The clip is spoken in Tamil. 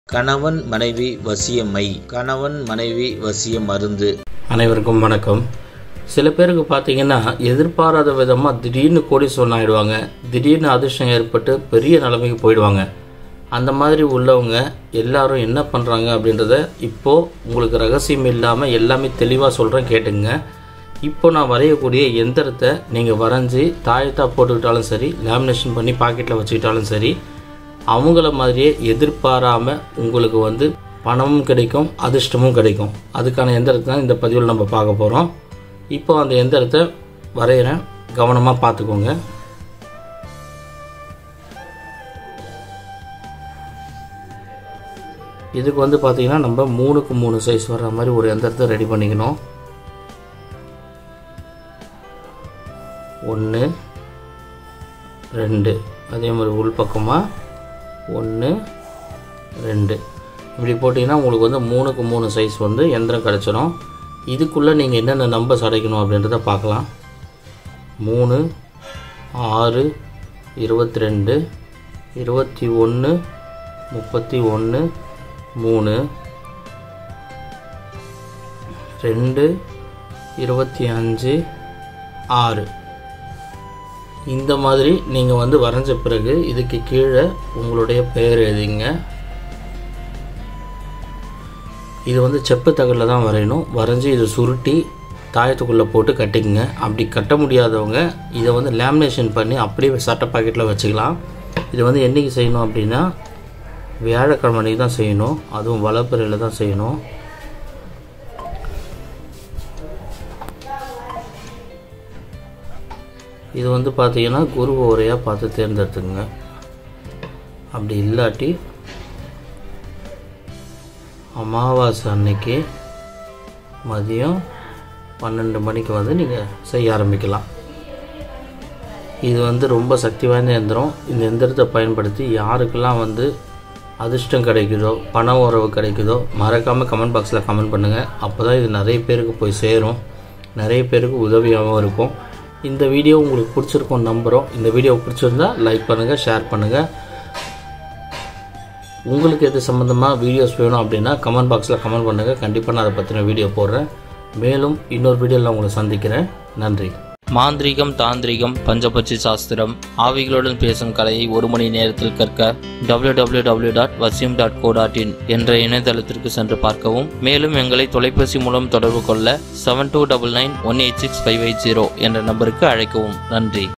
கணவன் மனைவி வசியமை கணவன் மனைவி வசிய மருந்து அனைவருக்கும் வணக்கம் சில பேருக்கு பார்த்தீங்கன்னா எதிர்பாராத விதமாக திடீர்னு கோடீஸ்வரன் ஆகிடுவாங்க திடீர்னு அதிர்ஷ்டம் ஏற்பட்டு பெரிய நிலைமைக்கு போயிடுவாங்க அந்த மாதிரி உள்ளவங்க எல்லாரும் என்ன பண்ணுறாங்க அப்படின்றத இப்போது உங்களுக்கு ரகசியம் இல்லாமல் எல்லாமே தெளிவாக சொல்கிறேன் கேட்டுங்க இப்போ நான் வரையக்கூடிய எந்திரத்தை நீங்கள் வரைஞ்சி தாயத்தாக போட்டுக்கிட்டாலும் சரி லேமினேஷன் பண்ணி பாக்கெட்டில் வச்சுக்கிட்டாலும் சரி அவங்கள மாதிரியே எதிர்பாராமல் உங்களுக்கு வந்து பணமும் கிடைக்கும் அதிர்ஷ்டமும் கிடைக்கும் அதுக்கான எந்திரத்தை தான் இந்த பதிவில் நம்ம பார்க்க போகிறோம் இப்போ அந்த எந்திரத்தை வரைகிறேன் கவனமாக பார்த்துக்கோங்க இதுக்கு வந்து பார்த்திங்கன்னா நம்ம மூணுக்கு மூணு சைஸ் வர்ற மாதிரி ஒரு எந்திரத்தை ரெடி பண்ணிக்கணும் ஒன்று ரெண்டு அதே மாதிரி உள்பக்கமாக ஒன்று ரெண்டு இப்படி போட்டிங்கன்னா உங்களுக்கு வந்து மூணுக்கு மூணு சைஸ் வந்து எந்திரம் கிடச்சிரும் இதுக்குள்ளே நீங்கள் என்னென்ன நம்பர்ஸ் அடைக்கணும் அப்படின்றத பார்க்கலாம் மூணு ஆறு இருபத்தி ரெண்டு இருபத்தி ஒன்று முப்பத்தி ஒன்று மூணு ரெண்டு இருபத்தி அஞ்சு ஆறு இந்த மாதிரி நீங்கள் வந்து வரைஞ்ச பிறகு இதுக்கு கீழே உங்களுடைய பெயர் எழுதிங்க இது வந்து செப்பு தகடில் தான் வரையணும் வரைஞ்சி இதை சுருட்டி தாயத்துக்குள்ளே போட்டு கட்டிக்கங்க அப்படி கட்ட முடியாதவங்க இதை வந்து லேமினேஷன் பண்ணி அப்படியே சட்டை பாக்கெட்டில் வச்சுக்கலாம் இது வந்து என்றைக்கு செய்யணும் அப்படின்னா வியாழக்கிழமை அன்றைக்கி தான் செய்யணும் அதுவும் வளர்ப்புறையில் தான் செய்யணும் இது வந்து பார்த்தீங்கன்னா குரு உரையாக பார்த்து தேர்ந்தெடுத்துங்க அப்படி இல்லாட்டி அமாவாசை அன்னைக்கு மதியம் பன்னெண்டு மணிக்கு வந்து நீங்கள் செய்ய ஆரம்பிக்கலாம் இது வந்து ரொம்ப சக்தி வாய்ந்த எந்திரம் இந்த எந்திரத்தை பயன்படுத்தி யாருக்கெல்லாம் வந்து அதிர்ஷ்டம் கிடைக்குதோ பண உறவு கிடைக்குதோ மறக்காமல் கமெண்ட் பாக்ஸில் கமெண்ட் பண்ணுங்கள் அப்போ தான் இது நிறைய பேருக்கு போய் சேரும் நிறைய பேருக்கு உதவியாகவும் இருக்கும் இந்த வீடியோ உங்களுக்கு பிடிச்சிருக்கும் நம்புகிறோம் இந்த வீடியோ பிடிச்சிருந்தா லைக் பண்ணுங்கள் ஷேர் பண்ணுங்கள் உங்களுக்கு எது சம்மந்தமாக வீடியோஸ் வேணும் அப்படின்னா கமெண்ட் பாக்ஸில் கமெண்ட் பண்ணுங்கள் கண்டிப்பாக நான் அதை பற்றின வீடியோ போடுறேன் மேலும் இன்னொரு வீடியோவில் உங்களை சந்திக்கிறேன் நன்றி மாந்திரீகம் தாந்திரிகம் பஞ்சபட்சி சாஸ்திரம் ஆவிகளுடன் பேசும் கலையை ஒரு மணி நேரத்தில் கற்க www.vasim.co.in டாட் வசியம் டாட் கோ டாட் இன் என்ற இணையதளத்திற்கு சென்று பார்க்கவும் மேலும் எங்களை தொலைபேசி மூலம் தொடர்பு கொள்ள seven two double nine one eight six five eight zero என்ற நம்பருக்கு அழைக்கவும் நன்றி